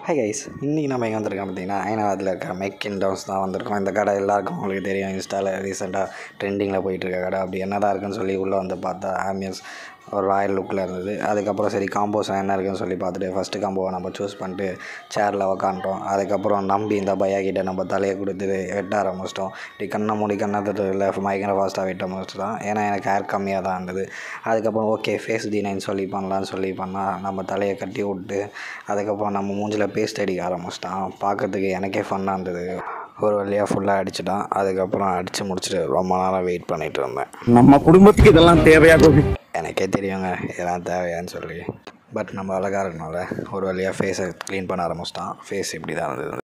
hi guys இன்றைக்கி நம்ம எங்கே வந்திருக்கோம் பார்த்தீங்கன்னா ஐநாவரத்தில் இருக்க மெக்கின் டவுஸ் தான் வந்திருக்கோம் இந்த கடை எல்லாருக்கும் உங்களுக்கு தெரியும் இன்ஸ்டாவில் ரீசெண்டாக ட்ரெண்டிங்கில் போயிட்டுருக்க கடை அப்படி என்னதான் இருக்குன்னு சொல்லி உள்ளே வந்து பார்த்தா ஆம்பியன்ஸ் ஒரு ராயல் லுக்கில் இருந்தது அதுக்கப்புறம் சரி காம்போஸ் என்ன இருக்குன்னு சொல்லி பார்த்துட்டு ஃபஸ்ட்டு காம்போவை நம்ம சூஸ் பண்ணிட்டு சேரில் உக்காண்டோம் அதுக்கப்புறம் நம்பி இந்த பையா கிட்ட நம்ம தலையை கொடுத்துட்டு வெட்ட ஆரம்பிச்சிட்டோம் இப்படி கண்ணை மூடி கண்ணை இல்லை பயங்கர ஃபாஸ்ட்டாக வெட்ட ஆரம்பிச்சிட்டோம் ஏன்னா எனக்கு ஹேர் கம்மியாக தான் இருந்தது அதுக்கப்புறம் ஓகே ஃபேஸ் டினைன் சொல்லி பண்ணலான்னு சொல்லி பண்ணால் நம்ம தலையை கட்டி விட்டு அதுக்கப்புறம் நம்ம மூஞ்சில் பேஸ்ட் அடிக்க ஆரம்பிச்சிட்டான் பார்க்கறதுக்கு எனக்கே ஃபன்னாக இருந்தது ஒரு வழியாக ஃபுல்லாக அடிச்சிட்டான் அதுக்கப்புறம் அடித்து முடிச்சுட்டு ரொம்ப நேரம் வெயிட் பண்ணிகிட்டு இருந்தேன் நம்ம குடும்பத்துக்கு இதெல்லாம் தேவையா கோபி எனக்கே தெரியுங்க இதெல்லாம் தேவையான்னு சொல்லி பட் நம்ம அழகாக இருக்கனால ஒரு வழியாக ஃபேஸை க்ளீன் பண்ண ஆரம்பிச்சிட்டான் ஃபேஸ் இப்படி தான் இருந்தது